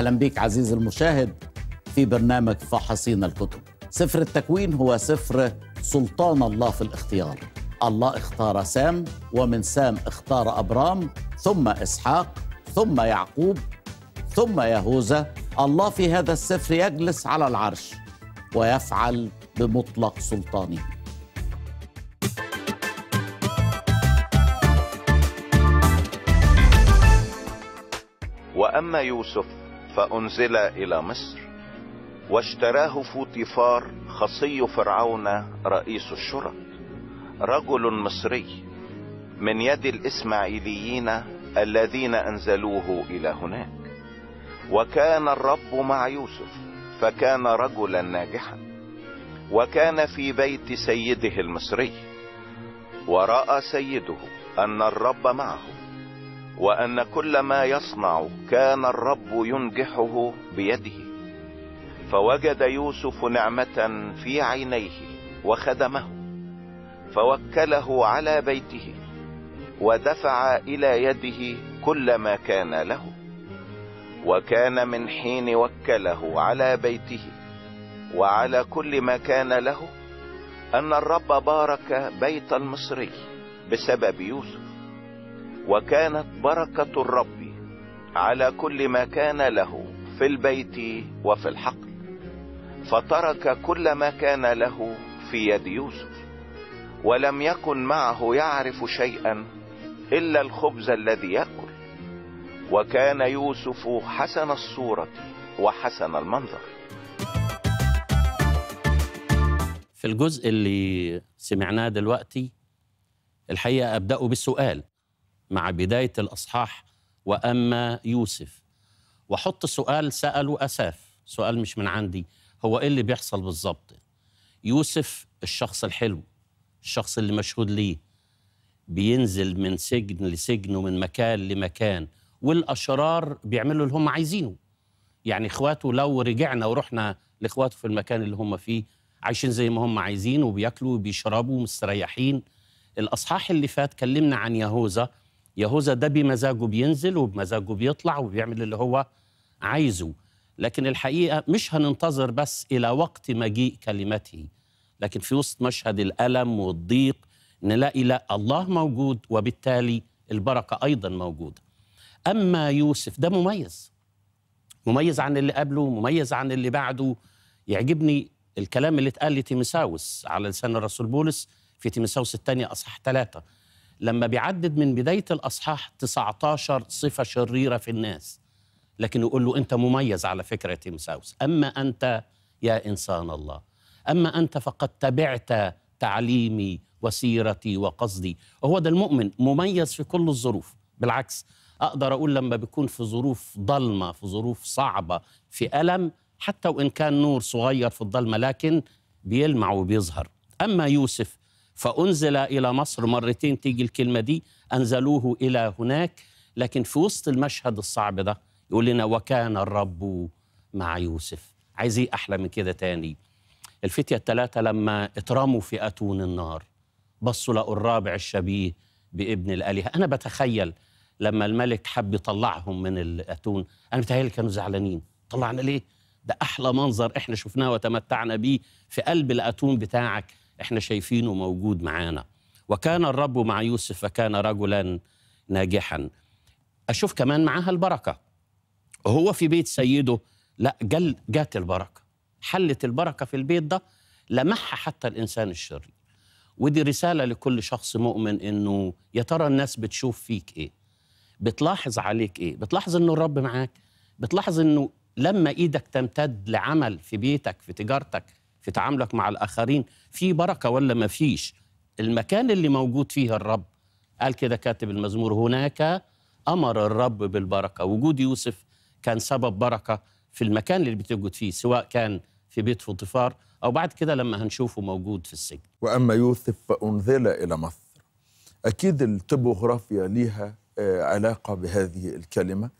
اهلا بك عزيزي المشاهد في برنامج فحصين الكتب سفر التكوين هو سفر سلطان الله في الاختيار الله اختار سام ومن سام اختار ابرام ثم اسحاق ثم يعقوب ثم يهوذا الله في هذا السفر يجلس على العرش ويفعل بمطلق سلطانه واما يوسف فانزل الى مصر واشتراه فوطيفار خصي فرعون رئيس الشرط رجل مصري من يد الاسماعيليين الذين انزلوه الى هناك وكان الرب مع يوسف فكان رجلا ناجحا وكان في بيت سيده المصري وراى سيده ان الرب معه وان كل ما يصنع كان الرب ينجحه بيده فوجد يوسف نعمه في عينيه وخدمه فوكله على بيته ودفع الى يده كل ما كان له وكان من حين وكله على بيته وعلى كل ما كان له ان الرب بارك بيت المصري بسبب يوسف وكانت بركه الرب على كل ما كان له في البيت وفي الحقل فترك كل ما كان له في يد يوسف ولم يكن معه يعرف شيئا الا الخبز الذي ياكل وكان يوسف حسن الصوره وحسن المنظر في الجزء اللي سمعناه دلوقتي الحقيقه ابداه بالسؤال مع بدايه الاصحاح واما يوسف واحط سؤال ساله اساف سؤال مش من عندي هو ايه اللي بيحصل بالظبط يوسف الشخص الحلو الشخص اللي مشهود ليه بينزل من سجن لسجن ومن مكان لمكان والاشرار بيعملوا اللي هم عايزينه يعني اخواته لو رجعنا ورحنا لاخواته في المكان اللي هم فيه عايشين زي ما هم عايزين وبياكلوا وبيشربوا مستريحين الاصحاح اللي فات كلمنا عن يهوذا يهوذا ده بمزاجه بينزل وبمزاجه بيطلع وبيعمل اللي هو عايزه لكن الحقيقه مش هننتظر بس الى وقت مجيء كلمته لكن في وسط مشهد الالم والضيق نلاقي لا الله موجود وبالتالي البركه ايضا موجوده اما يوسف ده مميز مميز عن اللي قبله مميز عن اللي بعده يعجبني الكلام اللي اتقال لتيمساوس على لسان الرسول بولس في تيمساوس الثانية أصحاح ثلاثة لما بيعدد من بداية الأصحاح 19 صفة شريرة في الناس لكن يقول له أنت مميز على فكرة يا تيمساوس أما أنت يا إنسان الله أما أنت فقد تبعت تعليمي وسيرتي وقصدي وهو ده المؤمن مميز في كل الظروف بالعكس أقدر أقول لما بيكون في ظروف ضلمة في ظروف صعبة في ألم حتى وإن كان نور صغير في الظلمة لكن بيلمع وبيظهر أما يوسف فأنزل إلى مصر مرتين تيجي الكلمة دي أنزلوه إلى هناك لكن في وسط المشهد الصعب ده يقول لنا وكان الرب مع يوسف عايز ايه أحلى من كده تاني الفتية الثلاثة لما اترموا في أتون النار بصوا لقوا الرابع الشبيه بابن الآلهة أنا بتخيل لما الملك حب يطلعهم من الأتون أنا بتهيألي كانوا زعلانين طلعنا ليه؟ ده أحلى منظر إحنا شفناه وتمتعنا بيه في قلب الأتون بتاعك إحنا شايفينه موجود معانا وكان الرب مع يوسف فكان رجلا ناجحا أشوف كمان معاها البركة وهو في بيت سيده لا جل جات البركة حلت البركة في البيت ده لمحها حتى الإنسان الشرير ودي رسالة لكل شخص مؤمن إنه يا ترى الناس بتشوف فيك إيه بتلاحظ عليك إيه بتلاحظ إنه الرب معاك بتلاحظ إنه لما إيدك تمتد لعمل في بيتك في تجارتك في تعاملك مع الآخرين في بركة ولا ما فيش المكان اللي موجود فيه الرب قال كده كاتب المزمور هناك أمر الرب بالبركة وجود يوسف كان سبب بركة في المكان اللي بتوجد فيه سواء كان في بيت فوطيفار أو بعد كده لما هنشوفه موجود في السجن وأما يوسف فأنزل إلى مصر أكيد التبوغرافيا ليها آه، علاقة بهذه الكلمة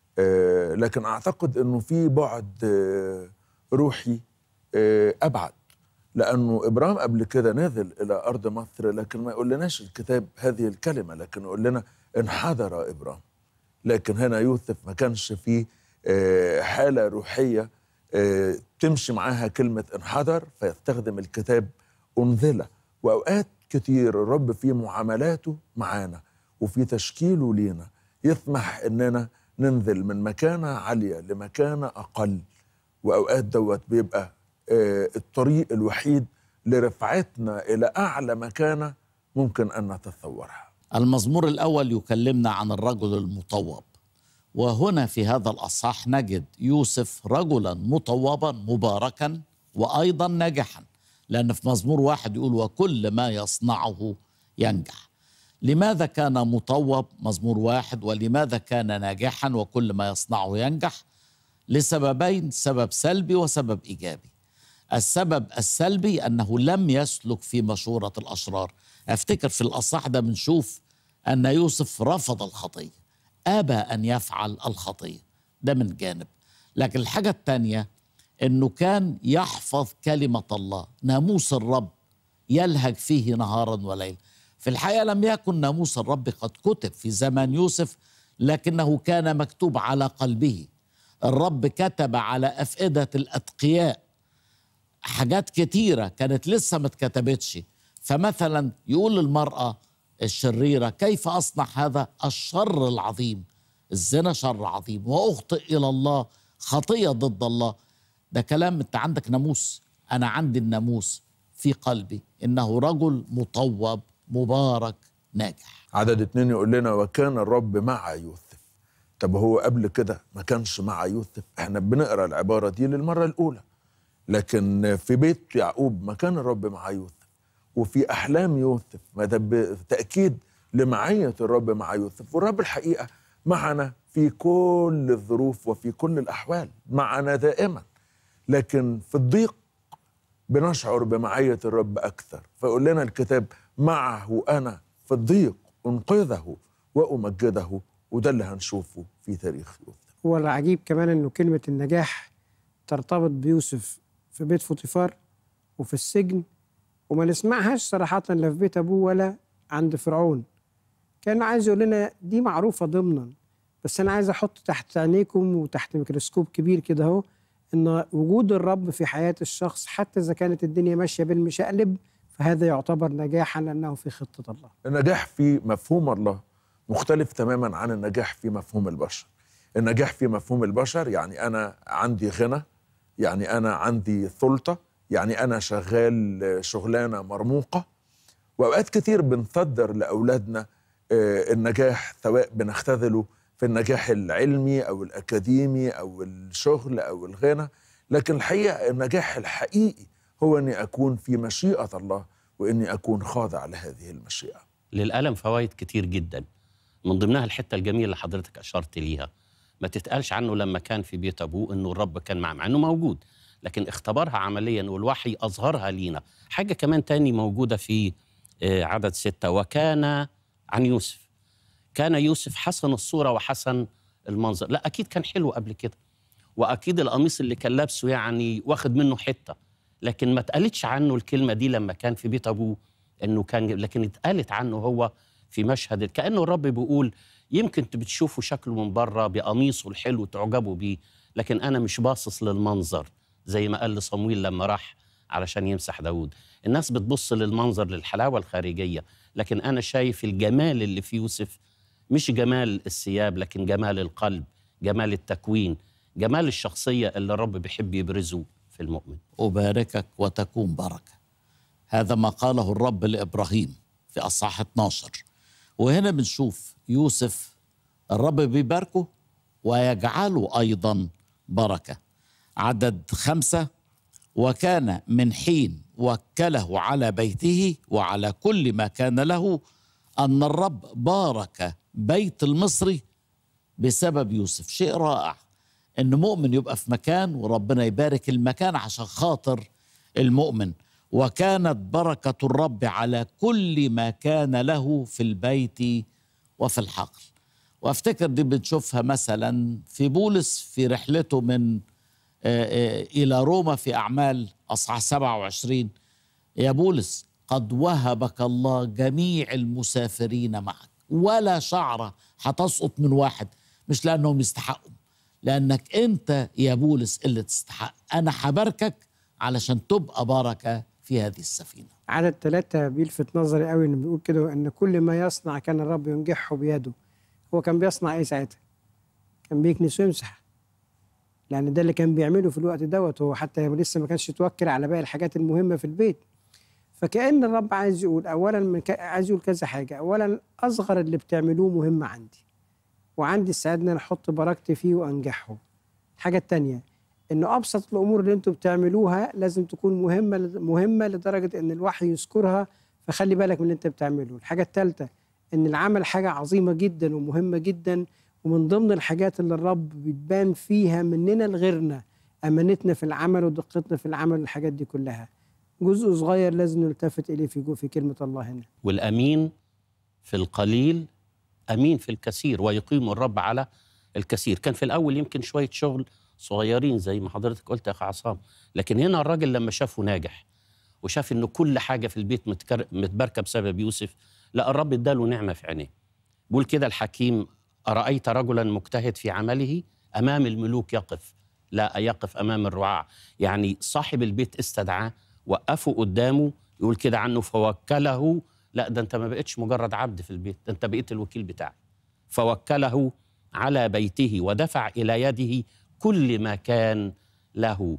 آه، لكن أعتقد أنه في بعد آه، روحي آه، أبعد لأنه إبراهيم قبل كده نزل إلى أرض مصر لكن ما يقول لناش الكتاب هذه الكلمة لكن يقول لنا انحدر إبراهيم لكن هنا يوسف ما كانش فيه آه، حالة روحية آه، تمشي معاها كلمة انحدر فيستخدم الكتاب أنزل وأوقات كتير الرب في معاملاته معانا وفي تشكيله لينا يسمح إننا ننزل من مكانة عالية لمكانة أقل وأوقات دوت بيبقى آه، الطريق الوحيد لرفعتنا إلى أعلى مكانة ممكن أن نتصورها المزمور الأول يكلمنا عن الرجل المطوب وهنا في هذا الأصحاح نجد يوسف رجلا مطوبا مباركا وأيضا ناجحا لأن في مزمور واحد يقول وكل ما يصنعه ينجح لماذا كان مطوب مزمور واحد ولماذا كان ناجحا وكل ما يصنعه ينجح لسببين سبب سلبي وسبب إيجابي السبب السلبي أنه لم يسلك في مشورة الأشرار أفتكر في الأصح ده بنشوف أن يوسف رفض الخطية أبى أن يفعل الخطية ده من جانب لكن الحاجة الثانية أنه كان يحفظ كلمة الله ناموس الرب يلهج فيه نهارا وليلا في الحقيقة لم يكن ناموس الرب قد كتب في زمان يوسف لكنه كان مكتوب على قلبه الرب كتب على أفئدة الأتقياء حاجات كتيرة كانت لسه ما اتكتبتش فمثلا يقول للمرأة الشريرة كيف أصنع هذا الشر العظيم الزنا شر عظيم وأخطئ إلى الله خطية ضد الله ده كلام أنت عندك ناموس أنا عندي الناموس في قلبي إنه رجل مطوب مبارك ناجح عدد اتنين يقول لنا وكان الرب مع يوسف طب هو قبل كده ما كانش مع يوسف احنا بنقرا العبارة دي للمرة الأولى لكن في بيت يعقوب ما كان الرب مع يوسف وفي أحلام يوسف ما ده تأكيد لمعية الرب مع يوسف والرب الحقيقة معنا في كل الظروف وفي كل الأحوال معنا دائما لكن في الضيق بنشعر بمعية الرب أكثر فيقول لنا الكتاب معه أنا في الضيق أنقذه وأمجده وده اللي هنشوفه في تاريخ يوسف هو العجيب كمان انه كلمه النجاح ترتبط بيوسف في بيت فوطيفار وفي السجن وما نسمعهاش صراحه لا في بيت ابوه ولا عند فرعون كان عايز يقول لنا دي معروفه ضمنا بس انا عايز احط تحت عينيكم وتحت ميكروسكوب كبير كده اهو ان وجود الرب في حياه الشخص حتى اذا كانت الدنيا ماشيه بالمشقلب فهذا يعتبر نجاحا لانه في خطه الله النجاح في مفهوم الله مختلف تماما عن النجاح في مفهوم البشر النجاح في مفهوم البشر يعني أنا عندي غنى يعني أنا عندي سلطة يعني أنا شغال شغلانة مرموقة وأوقات كتير بنصدر لأولادنا آه، النجاح سواء بنختذله في النجاح العلمي أو الأكاديمي أو الشغل أو الغنى لكن الحقيقة النجاح الحقيقي هو أني أكون في مشيئة الله وإني أكون خاضع لهذه المشيئة للألم فوائد كتير جدا من ضمنها الحتة الجميلة اللي حضرتك أشرت ليها ما تتقالش عنه لما كان في بيت أبوه إنه الرب كان معه مع إنه موجود لكن اختبرها عمليا والوحي أظهرها لينا حاجة كمان تاني موجودة في آه، عدد ستة وكان عن يوسف كان يوسف حسن الصورة وحسن المنظر لا أكيد كان حلو قبل كده وأكيد القميص اللي كان لابسه يعني واخد منه حتة لكن ما اتقالتش عنه الكلمة دي لما كان في بيت أبوه إنه كان لكن اتقالت عنه هو في مشهد كأنه الرب بيقول يمكن انتوا بتشوفوا شكله من بره بقميصه الحلو تعجبوا بيه لكن أنا مش باصص للمنظر زي ما قال لصمويل لما راح علشان يمسح داود الناس بتبص للمنظر للحلاوة الخارجية لكن أنا شايف الجمال اللي في يوسف مش جمال الثياب لكن جمال القلب جمال التكوين جمال الشخصية اللي الرب بيحب يبرزه في المؤمن أباركك وتكون بركة هذا ما قاله الرب لإبراهيم في أصحاح 12 وهنا بنشوف يوسف الرب بيباركه ويجعله أيضا بركة عدد خمسة وكان من حين وكله على بيته وعلى كل ما كان له أن الرب بارك بيت المصري بسبب يوسف شيء رائع ان مؤمن يبقى في مكان وربنا يبارك المكان عشان خاطر المؤمن وكانت بركه الرب على كل ما كان له في البيت وفي الحقل وافتكر دي بنشوفها مثلا في بولس في رحلته من آه، آه، الى روما في اعمال اصحاح 27 يا بولس قد وهبك الله جميع المسافرين معك ولا شعره هتسقط من واحد مش لانهم يستحقوا لانك انت يا بولس اللي تستحق انا هباركك علشان تبقى بركه في هذه السفينه عدد ثلاثة بيلفت نظري قوي انه بيقول كده ان كل ما يصنع كان الرب ينجحه بيده هو كان بيصنع ايه ساعتها؟ كان بيكنس ويمسح لان ده اللي كان بيعمله في الوقت دوت هو حتى لسه ما كانش يتوكل على باقي الحاجات المهمة في البيت فكأن الرب عايز يقول اولا من ك... عايز يقول كذا حاجة اولا اصغر اللي بتعملوه مهم عندي وعندي السعادة ان انا احط بركتي فيه وانجحه الحاجة التانية ان ابسط الامور اللي انتم بتعملوها لازم تكون مهمه مهمه لدرجه ان الوحي يذكرها فخلي بالك من اللي انت بتعمله الحاجه الثالثه ان العمل حاجه عظيمه جدا ومهمه جدا ومن ضمن الحاجات اللي الرب بتبان فيها مننا لغيرنا امانتنا في العمل ودقتنا في العمل والحاجات دي كلها جزء صغير لازم نلتفت اليه في جو في كلمه الله هنا والامين في القليل امين في الكثير ويقيم الرب على الكثير كان في الاول يمكن شويه شغل صغيرين زي ما حضرتك قلت يا اخي عصام لكن هنا الراجل لما شافه ناجح وشاف انه كل حاجه في البيت متكر... متباركه بسبب يوسف لا الرب اداله نعمه في عينيه بيقول كده الحكيم ارايت رجلا مجتهد في عمله امام الملوك يقف لا يقف امام الرعاع يعني صاحب البيت استدعاه وقفه قدامه يقول كده عنه فوكله لا ده انت ما بقتش مجرد عبد في البيت ده انت بقيت الوكيل بتاعي فوكله على بيته ودفع الى يده كل ما كان له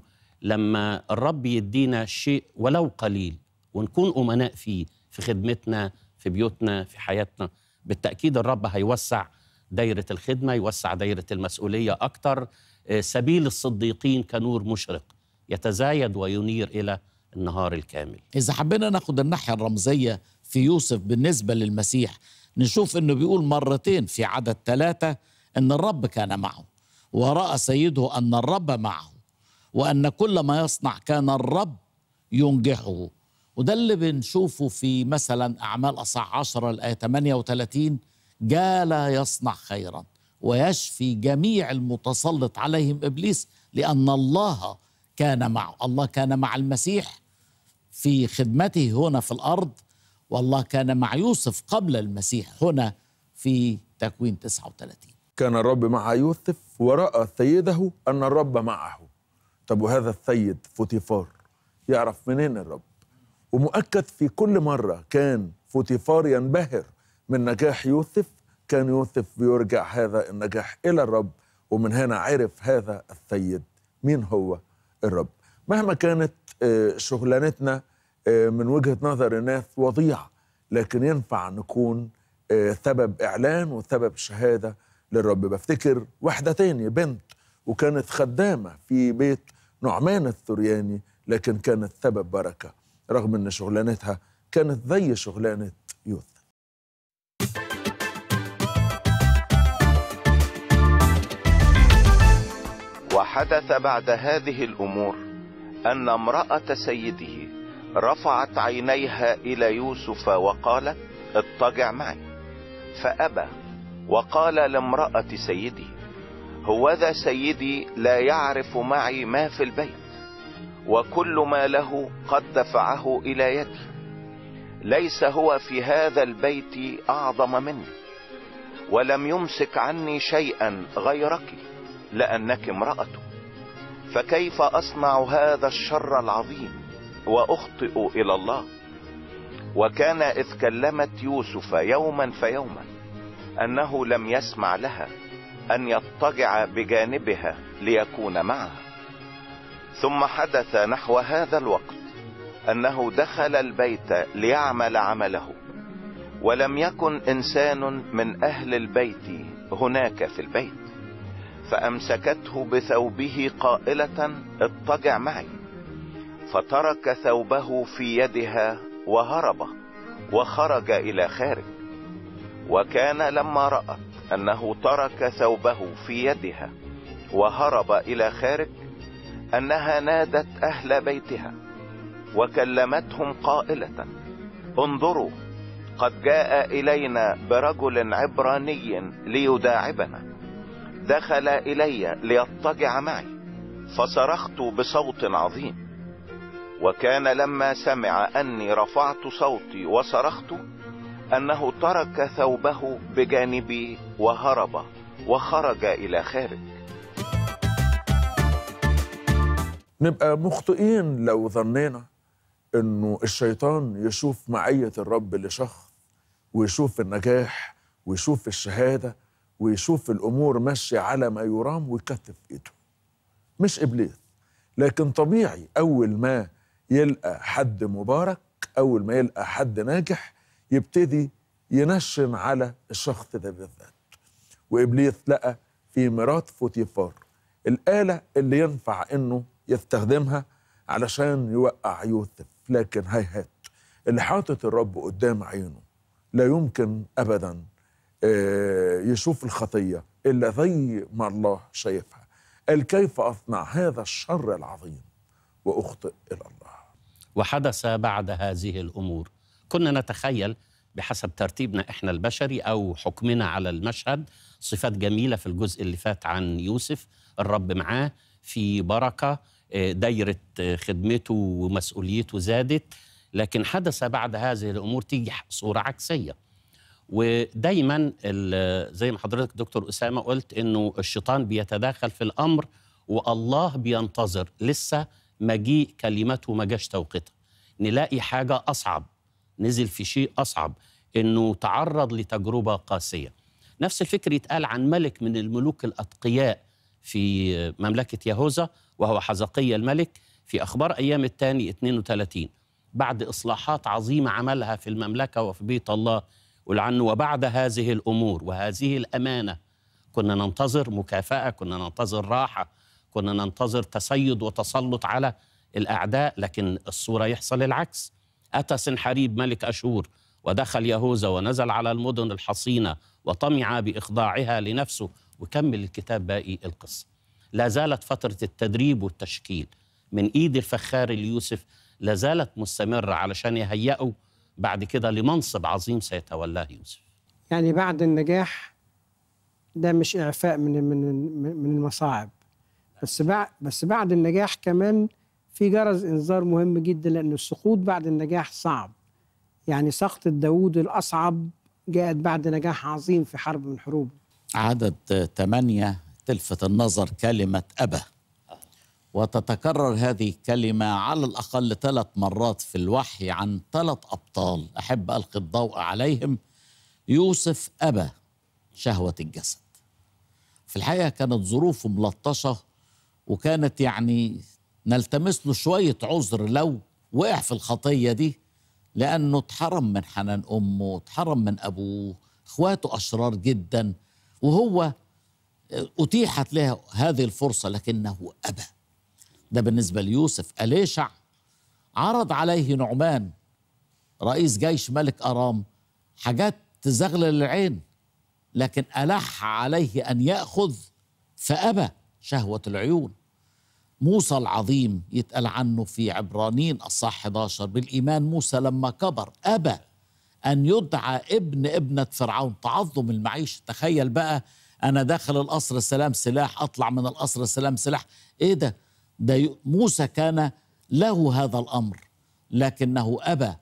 لما الرب يدينا شيء ولو قليل ونكون امناء فيه في خدمتنا في بيوتنا في حياتنا بالتاكيد الرب هيوسع دايره الخدمه يوسع دايره المسؤوليه اكتر آه، سبيل الصديقين كنور مشرق يتزايد وينير الى النهار الكامل إذا حبينا ناخد الناحية الرمزية في يوسف بالنسبة للمسيح نشوف إنه بيقول مرتين في عدد ثلاثة إن الرب كان معه ورأى سيده أن الرب معه وأن كل ما يصنع كان الرب ينجحه وده اللي بنشوفه في مثلا أعمال أصح 10 الآية 38 جال يصنع خيرا ويشفي جميع المتسلط عليهم إبليس لأن الله كان معه الله كان مع المسيح في خدمته هنا في الأرض والله كان مع يوسف قبل المسيح هنا في تكوين 39 كان الرب مع يوسف ورأى سيده أن الرب معه طب وهذا السيد فوتيفار يعرف منين الرب ومؤكد في كل مرة كان فوتيفار ينبهر من نجاح يوسف كان يوسف بيرجع هذا النجاح إلى الرب ومن هنا عرف هذا السيد مين هو الرب مهما كانت آه، شغلانتنا آه، من وجهة نظر الناس وضيعة لكن ينفع نكون آه، سبب إعلان وسبب شهادة للرب بفتكر واحدة تاني بنت وكانت خدامة في بيت نعمان الثرياني لكن كانت سبب بركة رغم ان شغلانتها كانت زي شغلانة يوسف وحدث بعد هذه الامور ان امراه سيده رفعت عينيها الى يوسف وقالت اضطجع معي فابى وقال لامراه سيدي هوذا سيدي لا يعرف معي ما في البيت وكل ما له قد دفعه الى يدي ليس هو في هذا البيت اعظم مني ولم يمسك عني شيئا غيرك لانك امراته فكيف اصنع هذا الشر العظيم واخطئ الى الله وكان اذ كلمت يوسف يوما فيوما انه لم يسمع لها ان يضطجع بجانبها ليكون معها ثم حدث نحو هذا الوقت انه دخل البيت ليعمل عمله ولم يكن انسان من اهل البيت هناك في البيت فامسكته بثوبه قائله اضطجع معي فترك ثوبه في يدها وهرب وخرج الى خارج وكان لما رأت انه ترك ثوبه في يدها وهرب الى خارج انها نادت اهل بيتها وكلمتهم قائلة انظروا قد جاء الينا برجل عبراني ليداعبنا دخل الي ليضطجع معي فصرخت بصوت عظيم وكان لما سمع اني رفعت صوتي وصرخت انه ترك ثوبه بجانبي وهرب وخرج الى خارج نبقى مخطئين لو ظنينا انه الشيطان يشوف معية الرب لشخص ويشوف النجاح ويشوف الشهادة ويشوف الأمور ماشية على ما يرام ويكتف إيده مش إبليس لكن طبيعي أول ما يلقى حد مبارك أول ما يلقى حد ناجح يبتدي ينشن على الشخص ده بالذات وإبليس لقى في مرات فوتيفار الآلة اللي ينفع إنه يستخدمها علشان يوقع يوسف لكن هيهات اللي حاطط الرب قدام عينه لا يمكن أبدا آه، يشوف الخطية إلا زي ما الله شايفها قال كيف أصنع هذا الشر العظيم وأخطئ إلى الله وحدث بعد هذه الامور كنا نتخيل بحسب ترتيبنا احنا البشري او حكمنا على المشهد صفات جميله في الجزء اللي فات عن يوسف الرب معاه في بركه آه، دايره آه، خدمته ومسؤوليته زادت لكن حدث بعد هذه الامور تيجي صوره عكسيه ودايما ال- زي ما حضرتك دكتور اسامه قلت انه الشيطان بيتداخل في الامر والله بينتظر لسه مجيء كلمته ما جاش توقيتها نلاقي حاجه اصعب نزل في شيء اصعب انه تعرض لتجربه قاسيه نفس الفكر يتقال عن ملك من الملوك الاتقياء في مملكه يهوذا وهو حزقية الملك في اخبار ايام الثاني 32 بعد اصلاحات عظيمه عملها في المملكه وفي بيت الله ولعنه وبعد هذه الامور وهذه الامانه كنا ننتظر مكافاه كنا ننتظر راحه كنا ننتظر تسيد وتسلط على الاعداء لكن الصوره يحصل العكس اتى سنحريب ملك اشور ودخل يهوذا ونزل على المدن الحصينه وطمع باخضاعها لنفسه وكمل الكتاب باقي القصه لا زالت فتره التدريب والتشكيل من ايد الفخار ليوسف لا زالت مستمره علشان يهيئوا بعد كده لمنصب عظيم سيتولاه يوسف يعني بعد النجاح ده مش إعفاء من من من المصاعب بس بعد بس بعد النجاح كمان في جرس إنذار مهم جدا لأن السقوط بعد النجاح صعب يعني سقطة داوود الأصعب جاءت بعد نجاح عظيم في حرب من حروبه عدد ثمانية تلفت النظر كلمة أبا وتتكرر هذه الكلمة على الأقل ثلاث مرات في الوحي عن ثلاث أبطال أحب ألقي الضوء عليهم يوسف أبا شهوة الجسد في الحقيقة كانت ظروفه ملطشة وكانت يعني نلتمس له شوية عذر لو وقع في الخطية دي لأنه اتحرم من حنان أمه اتحرم من أبوه إخواته أشرار جدا وهو أتيحت له هذه الفرصة لكنه أبى ده بالنسبة ليوسف أليشع عرض عليه نعمان رئيس جيش ملك أرام حاجات تزغلل العين لكن ألح عليه أن يأخذ فأبى شهوة العيون موسى العظيم يتقال عنه في عبرانيين الصح 11 بالإيمان موسى لما كبر أبى أن يدعى ابن ابنة فرعون تعظم المعيشة تخيل بقى أنا داخل القصر السلام سلاح أطلع من القصر السلام سلاح إيه ده ده ي- موسى كان له هذا الأمر لكنه أبى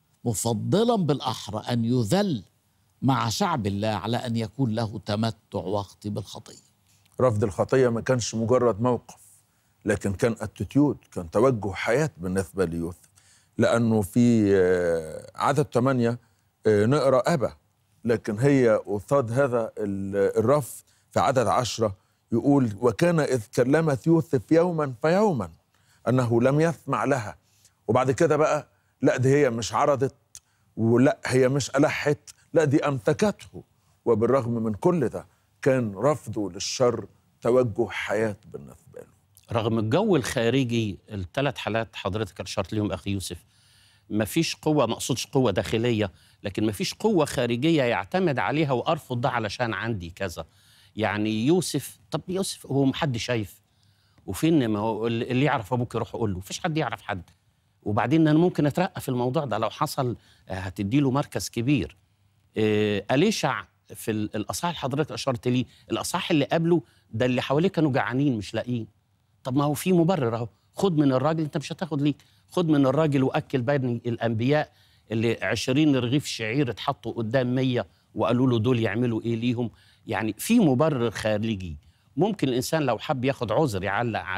مفضلا بالأحرى أن يذل مع شعب الله على أن يكون له تمتع وقتي بالخطية رفض الخطية ما كانش مجرد موقف لكن كان اتيتيود كان توجه حياة بالنسبة ليوسف لأنه في آه، عدد ثمانية آه، نقرأ أبا لكن هي قصاد هذا ال- الرفض في عدد عشرة يقول وكان إذ كلمت يوسف يوما فيوما أنه لم يسمع لها وبعد كده بقى لا دي هي مش عرضت ولا هي مش ألحت لا دي أمسكته وبالرغم من كل ده كان رفضه للشر توجه حياة بالنسبة له رغم الجو الخارجي الثلاث حالات حضرتك اشرت لهم اخي يوسف ما فيش قوه ما اقصدش قوه داخليه لكن ما فيش قوه خارجيه يعتمد عليها وارفض ده علشان عندي كذا يعني يوسف طب يوسف هو محد شايف وفين ما هو اللي يعرف ابوك يروح يقول له مفيش حد يعرف حد وبعدين انا ممكن اترقى في الموضوع ده لو حصل آه، هتدي له مركز كبير آه، أليشع في ال- الاصحاح اللي حضرتك اشرت ليه الاصحاح اللي قبله ده اللي حواليه كانوا جعانين مش لاقيين طب ما هو في مبرر اهو خد من الراجل انت مش هتاخد ليك خد من الراجل واكل بني الانبياء اللي عشرين رغيف شعير اتحطوا قدام مية وقالوا له دول يعملوا ايه ليهم يعني في مبرر خارجي ممكن الانسان لو حب ياخد عذر يعلق عليه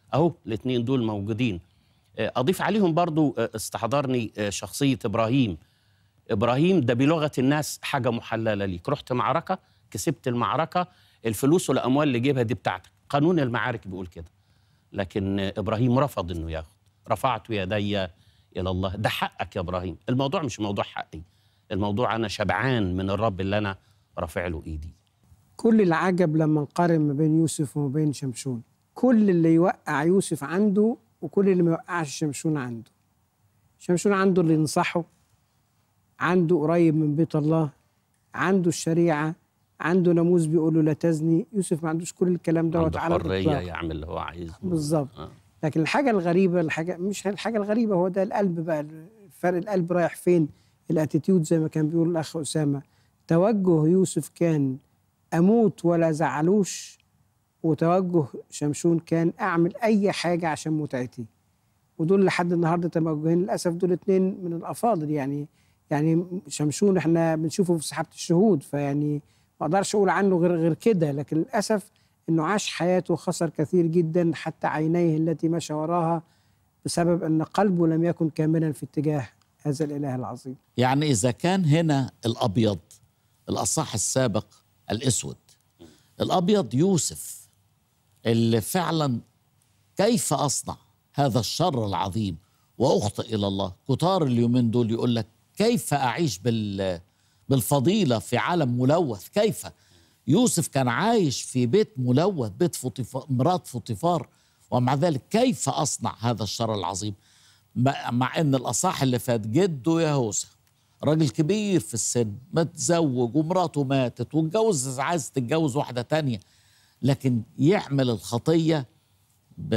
اهو الاثنين دول موجودين آه، اضيف عليهم برضو آه، استحضرني آه، شخصيه ابراهيم ابراهيم ده بلغه الناس حاجه محلله ليك رحت معركه كسبت المعركه الفلوس والاموال اللي جيبها دي بتاعتك قانون المعارك بيقول كده لكن آه، ابراهيم رفض انه ياخد رفعت يدي الى الله ده حقك يا ابراهيم الموضوع مش موضوع حقي الموضوع انا شبعان من الرب اللي انا رافع له ايدي كل العجب لما نقارن ما بين يوسف وما بين شمشون كل اللي يوقع يوسف عنده وكل اللي ما يوقعش شمشون عنده شمشون عنده اللي ينصحه عنده قريب من بيت الله عنده الشريعة عنده ناموس بيقول له لا تزني يوسف ما عندوش كل الكلام دوت عنده على حريه الإطلاق. يعمل اللي هو عايزه بالظبط آه. لكن الحاجة الغريبة الحاجة مش الحاجة الغريبة هو ده القلب بقى فرق القلب رايح فين الاتيتيود زي ما كان بيقول الأخ أسامة توجه يوسف كان أموت ولا زعلوش وتوجه شمشون كان أعمل أي حاجة عشان متعتي ودول لحد النهاردة توجهين للأسف دول اتنين من الأفاضل يعني يعني شمشون احنا بنشوفه في سحابة الشهود فيعني ما اقدرش اقول عنه غير غير كده لكن للاسف انه عاش حياته خسر كثير جدا حتى عينيه التي مشى وراها بسبب ان قلبه لم يكن كاملا في اتجاه هذا الاله العظيم يعني إذا كان هنا الأبيض الأصح السابق الأسود الأبيض يوسف اللي فعلا كيف أصنع هذا الشر العظيم وأخطئ إلى الله كتار اليومين دول يقول لك كيف أعيش بال بالفضيلة في عالم ملوث كيف يوسف كان عايش في بيت ملوث بيت فطيفار مرات فطيفار ومع ذلك كيف أصنع هذا الشر العظيم مع مع ان الاصح اللي فات جده يهوذا راجل كبير في السن متزوج ومراته ماتت واتجوز عايز تتجوز واحده تانية لكن يعمل الخطيه ب...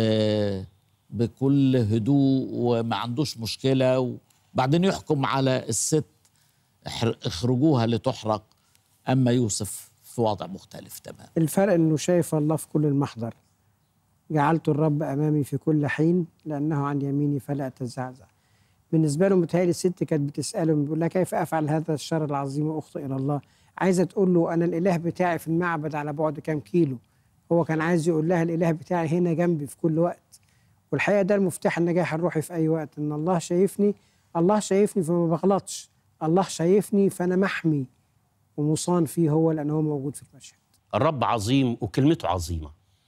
بكل هدوء وما عندوش مشكله وبعدين يحكم على الست احر- اخرجوها لتحرق اما يوسف في وضع مختلف تماما الفرق انه شايف الله في كل المحضر جعلت الرب امامي في كل حين لانه عن يميني فلا اتزعزع بالنسبه له متهيألي الست كانت بتساله بيقول لها كيف افعل هذا الشر العظيم واخطئ الى الله عايزه تقول له انا الاله بتاعي في المعبد على بعد كام كيلو هو كان عايز يقول لها الاله بتاعي هنا جنبي في كل وقت والحقيقه ده المفتاح النجاح الروحي في اي وقت ان الله شايفني الله شايفني فما بغلطش الله شايفني فانا محمي ومصان فيه هو لان هو موجود في المشهد الرب عظيم وكلمته عظيمه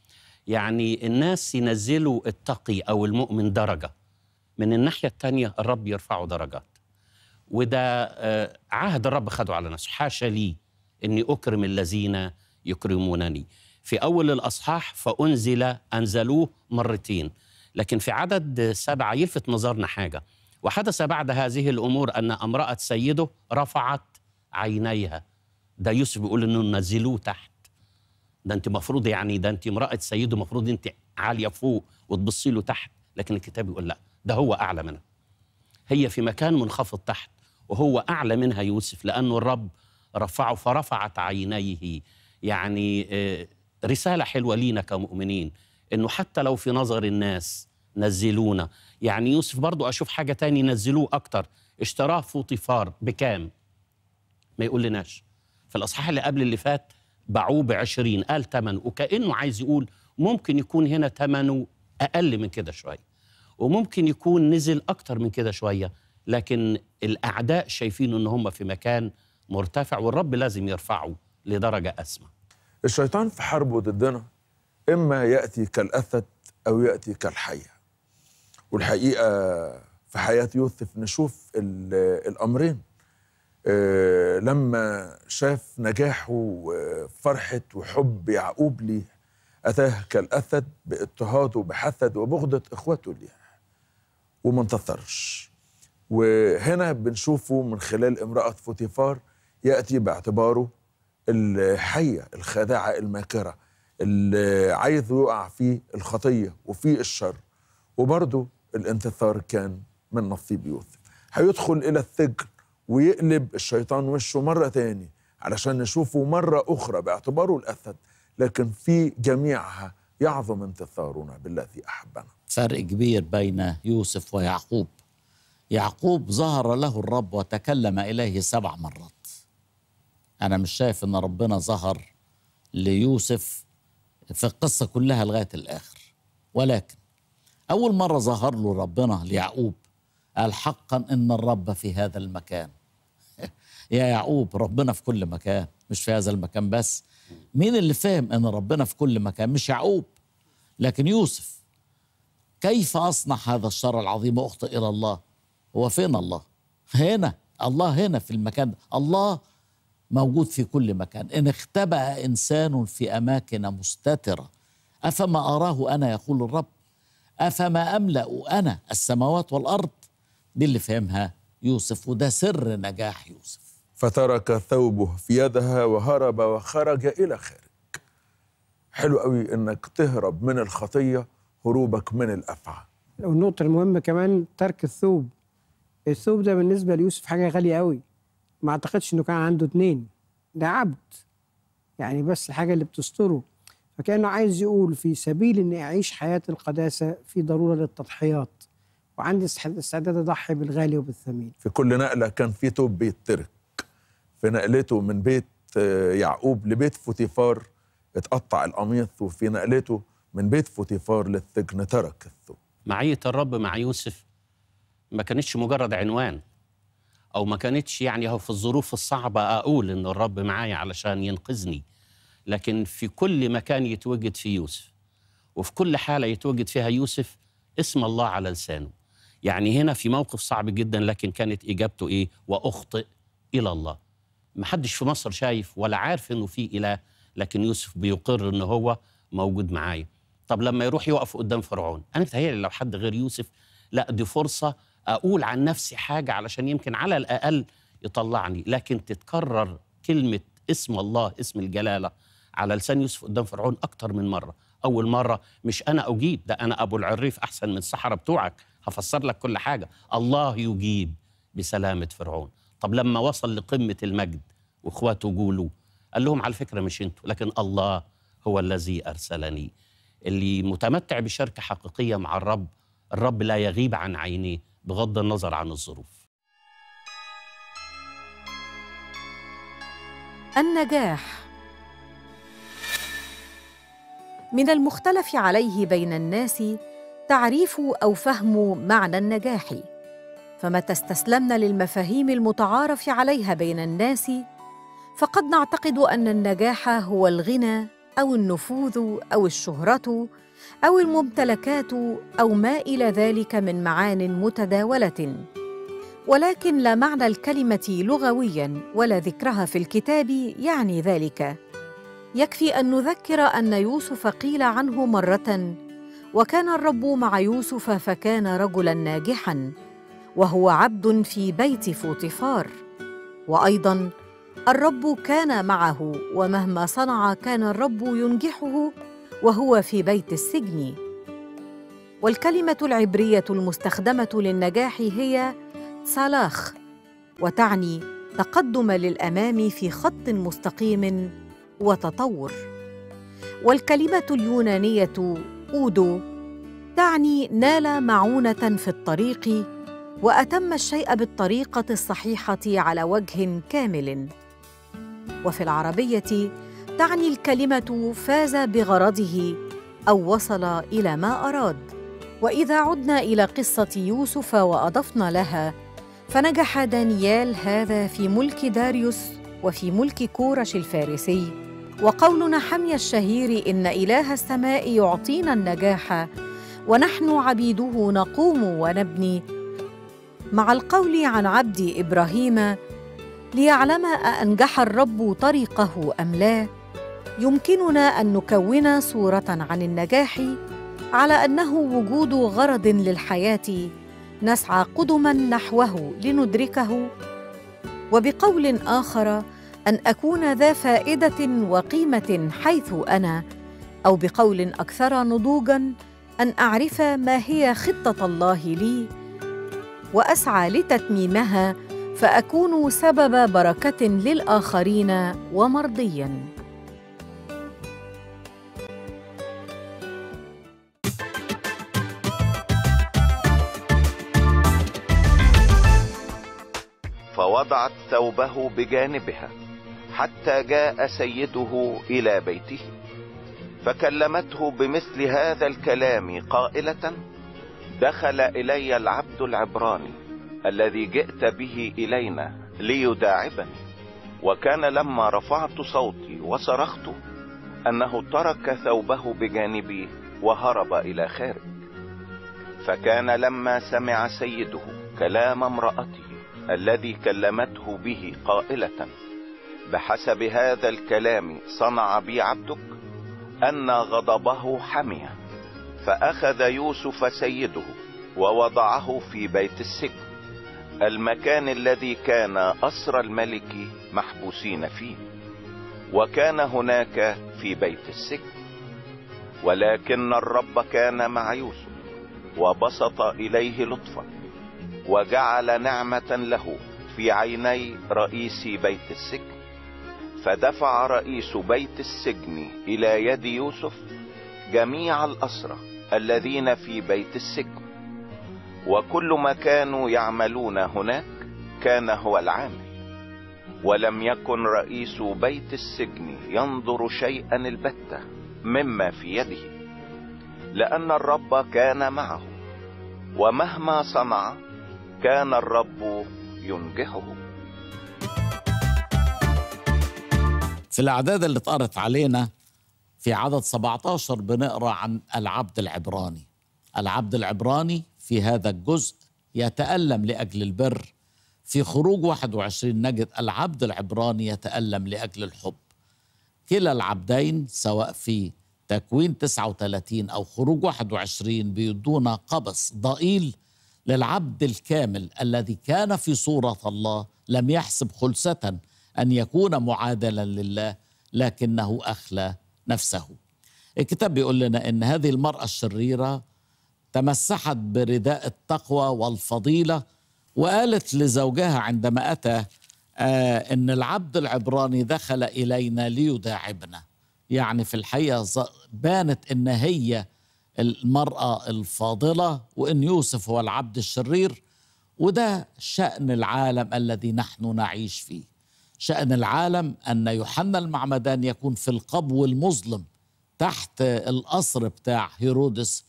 يعني الناس ينزلوا التقي او المؤمن درجه من الناحيه الثانيه الرب يرفعه درجات وده آه، عهد الرب خده على نفسه حاشا لي اني اكرم الذين يكرمونني في اول الاصحاح فانزل انزلوه مرتين لكن في عدد سبعه يلفت نظرنا حاجه وحدث بعد هذه الامور ان امراه سيده رفعت عينيها ده يوسف بيقول انه نزلوه تحت ده انت مفروض يعني ده انت امراه سيده مفروض انت عاليه فوق وتبصي له تحت لكن الكتاب يقول لا ده هو اعلى منها هي في مكان منخفض تحت وهو اعلى منها يوسف لانه الرب رفعه فرفعت عينيه يعني آه، رساله حلوه لينا كمؤمنين انه حتى لو في نظر الناس نزلونا يعني يوسف برضو اشوف حاجه تاني نزلوه اكتر اشتراه فوطيفار بكام ما يقول لناش في الاصحاح اللي قبل اللي فات باعوه بعشرين قال ثمنه وكانه عايز يقول ممكن يكون هنا ثمنه اقل من كده شويه وممكن يكون نزل اكتر من كده شويه لكن الاعداء شايفين ان هم في مكان مرتفع والرب لازم يرفعه لدرجه اسمى الشيطان في حربه ضدنا إما يأتي كالأسد أو يأتي كالحية والحقيقة في حياة يوسف نشوف ال- الأمرين آه، لما شاف نجاحه وفرحة وحب يعقوب ليه أتاه كالأسد باضطهاده بحسد وبغضة إخوته ليه وما انتصرش وهنا بنشوفه من خلال امرأة فوتيفار يأتي باعتباره الحية الخادعة الماكرة اللي عايز يقع في الخطية وفي الشر وبرضه الانتصار كان من نصيب يوسف هيدخل إلى السجن ويقلب الشيطان وشه مرة تاني علشان نشوفه مرة أخرى باعتباره الأسد لكن في جميعها يعظم انتصارنا بالذي أحبنا فرق كبير بين يوسف ويعقوب يعقوب ظهر له الرب وتكلم إليه سبع مرات أنا مش شايف أن ربنا ظهر ليوسف في القصة كلها لغاية الآخر ولكن أول مرة ظهر له ربنا ليعقوب قال حقا إن الرب في هذا المكان يا يعقوب ربنا في كل مكان مش في هذا المكان بس مين اللي فاهم ان ربنا في كل مكان مش يعقوب لكن يوسف كيف اصنع هذا الشر العظيم واخطئ الى الله هو فين الله هنا الله هنا في المكان ده الله موجود في كل مكان ان اختبأ انسان في اماكن مستتره افما اراه انا يقول الرب افما املا انا السماوات والارض دي اللي فهمها يوسف وده سر نجاح يوسف فترك ثوبه في يدها وهرب وخرج الى خارج حلو قوي انك تهرب من الخطيه هروبك من الافعى والنقطة المهمة كمان ترك الثوب الثوب ده بالنسبة ليوسف حاجة غالية قوي ما اعتقدش انه كان عنده اتنين ده عبد يعني بس الحاجة اللي بتستره فكأنه عايز يقول في سبيل اني اعيش حياة القداسة في ضرورة للتضحيات وعندي استح- استعداد اضحي بالغالي وبالثمين في كل نقله كان في توب بيترك في نقلته من بيت آه، يعقوب لبيت فوتيفار اتقطع القميص وفي نقلته من بيت فوتيفار للسجن ترك الثوب معية الرب مع يوسف ما كانتش مجرد عنوان أو ما كانتش يعني هو في الظروف الصعبة أقول إن الرب معايا علشان ينقذني لكن في كل مكان يتوجد فيه يوسف وفي كل حالة يتوجد فيها يوسف اسم الله على لسانه يعني هنا في موقف صعب جدا لكن كانت إجابته إيه وأخطئ إلى الله محدش في مصر شايف ولا عارف إنه في إله لكن يوسف بيقر إن هو موجود معايا طب لما يروح يقف قدام فرعون انا متهيألي لو حد غير يوسف لا دي فرصه اقول عن نفسي حاجه علشان يمكن على الاقل يطلعني لكن تتكرر كلمه اسم الله اسم الجلاله على لسان يوسف قدام فرعون اكتر من مره اول مره مش انا اجيب ده انا ابو العريف احسن من السحره بتوعك هفسر لك كل حاجه الله يجيب بسلامه فرعون طب لما وصل لقمه المجد واخواته جولوا قال لهم على فكره مش انتوا لكن الله هو الذي ارسلني اللي متمتع بشركه حقيقيه مع الرب الرب لا يغيب عن عينيه بغض النظر عن الظروف النجاح من المختلف عليه بين الناس تعريف او فهم معنى النجاح فمتى استسلمنا للمفاهيم المتعارف عليها بين الناس فقد نعتقد ان النجاح هو الغنى او النفوذ او الشهره او الممتلكات او ما الى ذلك من معان متداوله ولكن لا معنى الكلمه لغويا ولا ذكرها في الكتاب يعني ذلك يكفي ان نذكر ان يوسف قيل عنه مره وكان الرب مع يوسف فكان رجلا ناجحا وهو عبد في بيت فوطيفار وايضا الرب كان معه ومهما صنع كان الرب ينجحه وهو في بيت السجن والكلمه العبريه المستخدمه للنجاح هي صلاخ وتعني تقدم للامام في خط مستقيم وتطور والكلمه اليونانيه اودو تعني نال معونه في الطريق واتم الشيء بالطريقه الصحيحه على وجه كامل وفي العربيه تعني الكلمه فاز بغرضه او وصل الى ما اراد واذا عدنا الى قصه يوسف واضفنا لها فنجح دانيال هذا في ملك داريوس وفي ملك كورش الفارسي وقولنا حمي الشهير ان اله السماء يعطينا النجاح ونحن عبيده نقوم ونبني مع القول عن عبد ابراهيم ليعلم أأنجح الرب طريقه أم لا يمكننا أن نكون صورة عن النجاح على أنه وجود غرض للحياة نسعى قدما نحوه لندركه وبقول آخر أن أكون ذا فائدة وقيمة حيث أنا أو بقول أكثر نضوجا أن أعرف ما هي خطة الله لي وأسعى لتتميمها فاكون سبب بركه للاخرين ومرضيا فوضعت ثوبه بجانبها حتى جاء سيده الى بيته فكلمته بمثل هذا الكلام قائله دخل الي العبد العبراني الذي جئت به الينا ليداعبني وكان لما رفعت صوتي وصرخت انه ترك ثوبه بجانبي وهرب الى خارج فكان لما سمع سيده كلام امرأته الذي كلمته به قائلة بحسب هذا الكلام صنع بي عبدك ان غضبه حمي فاخذ يوسف سيده ووضعه في بيت السجن المكان الذي كان اسر الملك محبوسين فيه وكان هناك في بيت السجن ولكن الرب كان مع يوسف وبسط اليه لطفا وجعل نعمة له في عيني رئيس بيت السجن فدفع رئيس بيت السجن الى يد يوسف جميع الاسرى الذين في بيت السجن وكل ما كانوا يعملون هناك كان هو العامل ولم يكن رئيس بيت السجن ينظر شيئا البتة مما في يده لان الرب كان معه ومهما صنع كان الرب ينجحه في الأعداد اللي اتقرت علينا في عدد 17 بنقرأ عن العبد العبراني العبد العبراني في هذا الجزء يتألم لأجل البر في خروج 21 نجد العبد العبراني يتألم لأجل الحب كلا العبدين سواء في تكوين 39 أو خروج 21 بيدونا قبس ضئيل للعبد الكامل الذي كان في صورة الله لم يحسب خلسة أن يكون معادلا لله لكنه أخلى نفسه الكتاب بيقول لنا أن هذه المرأة الشريرة تمسحت برداء التقوى والفضيلة وقالت لزوجها عندما أتى آه أن العبد العبراني دخل إلينا ليداعبنا يعني في الحقيقة بانت أن هي المرأة الفاضلة وأن يوسف هو العبد الشرير وده شأن العالم الذي نحن نعيش فيه شأن العالم أن يوحنا المعمدان يكون في القبو المظلم تحت القصر بتاع هيرودس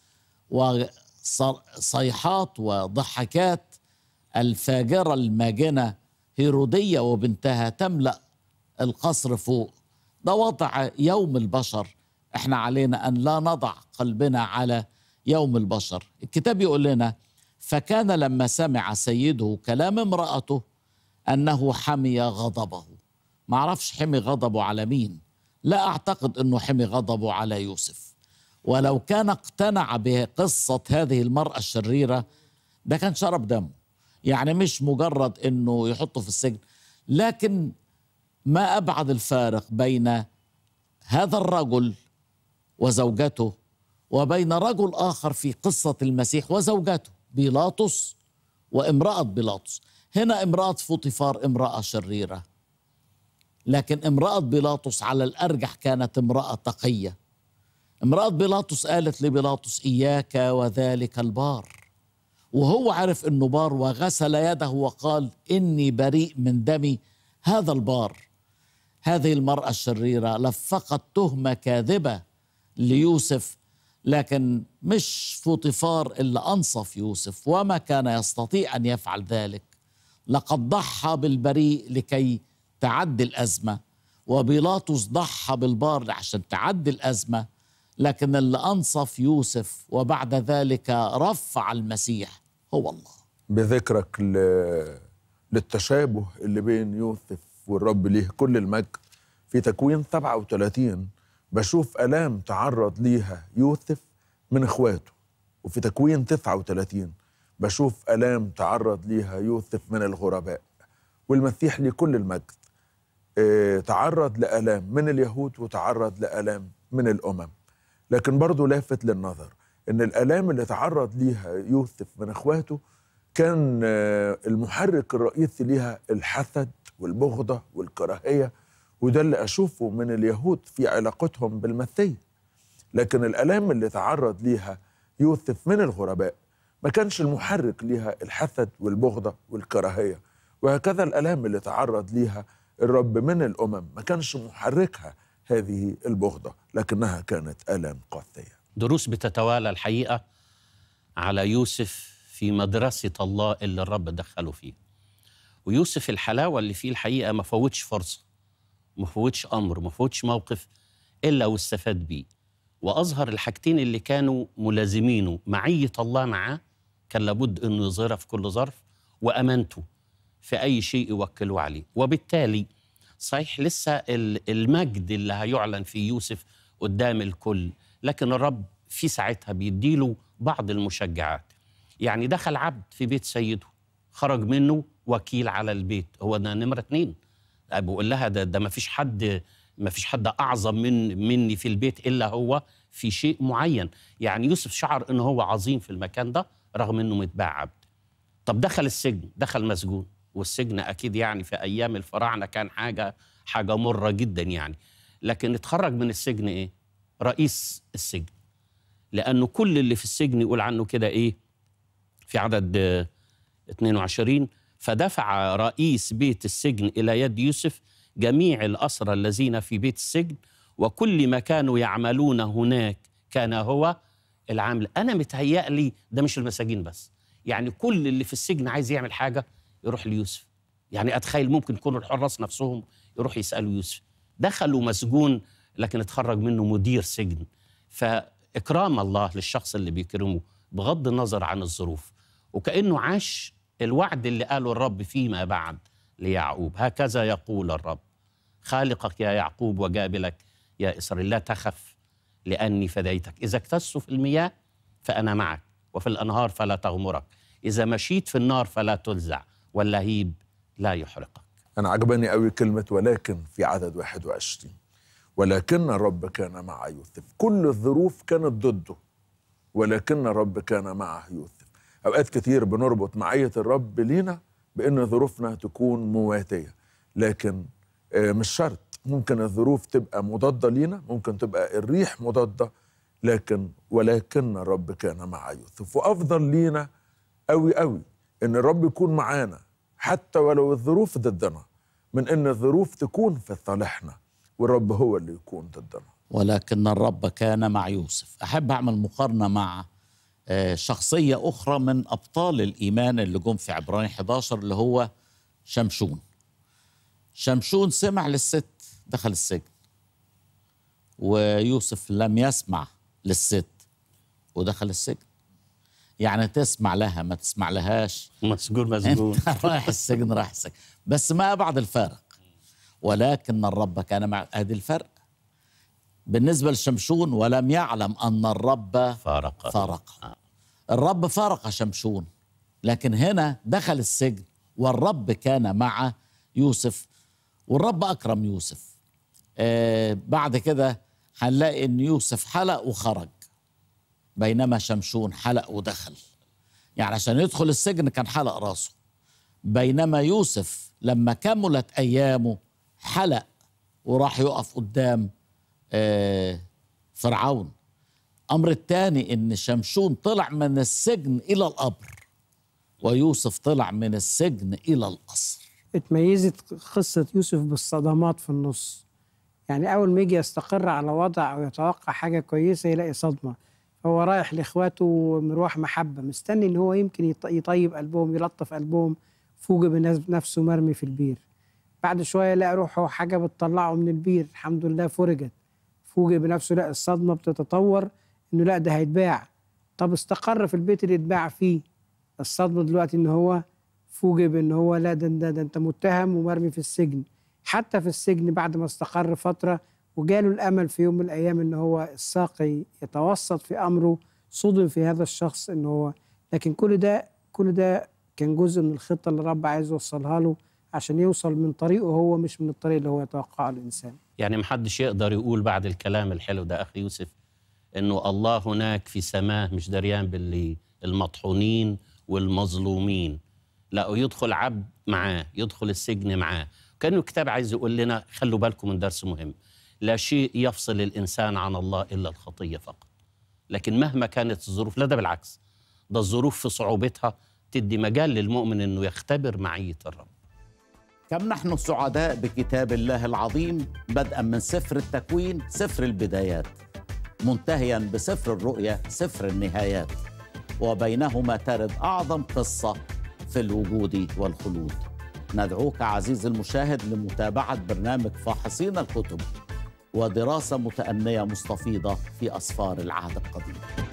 وصيحات وضحكات الفاجرة الماجنة هيرودية وبنتها تملأ القصر فوق ده وضع يوم البشر احنا علينا أن لا نضع قلبنا على يوم البشر الكتاب يقول لنا فكان لما سمع سيده كلام امرأته أنه حمي غضبه ما عرفش حمي غضبه على مين لا أعتقد أنه حمي غضبه على يوسف ولو كان اقتنع بقصة هذه المرأة الشريرة ده كان شرب دمه يعني مش مجرد أنه يحطه في السجن لكن ما أبعد الفارق بين هذا الرجل وزوجته وبين رجل آخر في قصة المسيح وزوجته بيلاطس وامرأة بيلاطس هنا امرأة فوطيفار امرأة شريرة لكن امرأة بيلاطس على الأرجح كانت امرأة تقية امرأة بيلاطس قالت لبيلاطس إياك وذلك البار وهو عرف أنه بار وغسل يده وقال إني بريء من دمي هذا البار هذه المرأة الشريرة لفقت تهمة كاذبة ليوسف لكن مش فوطيفار اللي أنصف يوسف وما كان يستطيع أن يفعل ذلك لقد ضحى بالبريء لكي تعدي الأزمة وبيلاطس ضحى بالبار عشان تعدي الأزمة لكن اللي أنصف يوسف وبعد ذلك رفع المسيح هو الله بذكرك ل... للتشابه اللي بين يوسف والرب ليه كل المجد في تكوين 37 بشوف آلام تعرض ليها يوسف من إخواته وفي تكوين 39 بشوف آلام تعرض ليها يوسف من الغرباء والمسيح ليه كل المجد اه تعرض لآلام من اليهود وتعرض لآلام من الأمم لكن برضه لافت للنظر ان الآلام اللي تعرض ليها يوسف من إخواته كان اه المحرك الرئيسي ليها الحسد والبغضة والكراهية وده اللي أشوفه من اليهود في علاقتهم بالمسيح لكن الآلام اللي تعرض ليها يوسف من الغرباء ما كانش المحرك ليها الحسد والبغضة والكراهية وهكذا الآلام اللي تعرض ليها الرب من الأمم ما كانش محركها هذه البغضة لكنها كانت آلام قاسية دروس بتتوالى الحقيقة على يوسف في مدرسة الله اللي الرب دخله فيه ويوسف الحلاوة اللي فيه الحقيقة ما فوتش فرصة ما فوتش أمر ما فوتش موقف إلا واستفاد بيه وأظهر الحاجتين اللي كانوا ملازمينه معية الله معاه كان لابد أنه يظهرها في كل ظرف وأمانته في أي شيء يوكلوا عليه وبالتالي صحيح لسه ال- المجد اللي هيعلن في يوسف قدام الكل لكن الرب في ساعتها بيديله بعض المشجعات يعني دخل عبد في بيت سيده خرج منه وكيل على البيت هو ده نمرة اتنين بقول لها ده ده ما فيش حد ما فيش حد اعظم من مني في البيت الا هو في شيء معين يعني يوسف شعر ان هو عظيم في المكان ده رغم انه متباع عبد طب دخل السجن دخل مسجون والسجن اكيد يعني في ايام الفراعنه كان حاجه حاجه مره جدا يعني لكن اتخرج من السجن ايه رئيس السجن لانه كل اللي في السجن يقول عنه كده ايه في عدد آه، 22 فدفع رئيس بيت السجن الى يد يوسف جميع الاسرى الذين في بيت السجن وكل ما كانوا يعملون هناك كان هو العامل انا متهيأ لي ده مش المساجين بس يعني كل اللي في السجن عايز يعمل حاجه يروح ليوسف يعني اتخيل ممكن يكونوا الحراس نفسهم يروح يسالوا يوسف دخلوا مسجون لكن اتخرج منه مدير سجن فاكرام الله للشخص اللي بيكرمه بغض النظر عن الظروف وكانه عاش الوعد اللي قاله الرب فيما بعد ليعقوب هكذا يقول الرب خالقك يا يعقوب وجابلك يا اسرائيل لا تخف لاني فديتك اذا اكتست في المياه فانا معك وفي الانهار فلا تغمرك اذا مشيت في النار فلا تلزع واللهيب لا يحرقك أنا عجباني قوي كلمة ولكن في عدد 21 ولكن الرب كان مع يوسف كل الظروف كانت ضده ولكن الرب كان مع يوسف أوقات كتير بنربط معية الرب لينا بأن ظروفنا تكون مواتية لكن آه، مش شرط ممكن الظروف تبقى مضادة لينا ممكن تبقى الريح مضادة لكن ولكن الرب كان مع يوسف وأفضل لينا قوي قوي ان الرب يكون معانا حتى ولو الظروف ضدنا من ان الظروف تكون في صالحنا والرب هو اللي يكون ضدنا ولكن الرب كان مع يوسف أحب أعمل مقارنة مع آه، شخصية أخرى من أبطال الإيمان اللي جم في عبراني 11 اللي هو شمشون شمشون سمع للست دخل السجن ويوسف لم يسمع للست ودخل السجن يعني تسمع لها ما تسمع لهاش مسجون مسجون انت رايح السجن رايح السجن بس ما ابعد الفارق ولكن الرب كان مع ادي الفرق بالنسبه لشمشون ولم يعلم ان الرب فارق فارق الرب فارق شمشون لكن هنا دخل السجن والرب كان مع يوسف والرب اكرم يوسف آه بعد كده هنلاقي ان يوسف حلق وخرج بينما شمشون حلق ودخل يعني عشان يدخل السجن كان حلق راسه بينما يوسف لما كملت ايامه حلق وراح يقف قدام آه، فرعون امر الثاني ان شمشون طلع من السجن الى القبر ويوسف طلع من السجن الى القصر اتميزت قصة يوسف بالصدمات في النص يعني أول ما يجي يستقر على وضع أو يتوقع حاجة كويسة يلاقي صدمة هو رايح لإخواته مروح محبة مستني إن هو يمكن يط- يطيب قلبهم يلطف قلبهم فوجئ بنفسه مرمي في البير بعد شوية يلاقي روحه حاجة بتطلعه من البير الحمد لله فرجت فوجئ بنفسه لا الصدمة بتتطور إنه لا ده هيتباع طب استقر في البيت اللي اتباع فيه الصدمة دلوقتي إن هو فوجئ بان هو لا ده, ده, ده انت متهم ومرمي في السجن حتى في السجن بعد ما استقر فتره وجاله الامل في يوم من الايام ان هو الساقي يتوسط في امره صدم في هذا الشخص ان هو لكن كل ده كل ده كان جزء من الخطه اللي الرب عايز يوصلها له عشان يوصل من طريقه هو مش من الطريق اللي هو يتوقعه الانسان يعني محدش يقدر يقول بعد الكلام الحلو ده اخي يوسف انه الله هناك في سماه مش دريان باللي المطحونين والمظلومين لا يدخل عبد معاه يدخل السجن معاه كانه الكتاب عايز يقول لنا خلوا بالكم من درس مهم لا شيء يفصل الانسان عن الله الا الخطيه فقط لكن مهما كانت الظروف لا ده بالعكس ده الظروف في صعوبتها تدي مجال للمؤمن انه يختبر معيه الرب كم نحن سعداء بكتاب الله العظيم بدءا من سفر التكوين سفر البدايات منتهيا بسفر الرؤيا سفر النهايات وبينهما ترد اعظم قصه في الوجود والخلود ندعوك عزيزي المشاهد لمتابعه برنامج فاحصين الكتب ودراسه متانيه مستفيضه في اسفار العهد القديم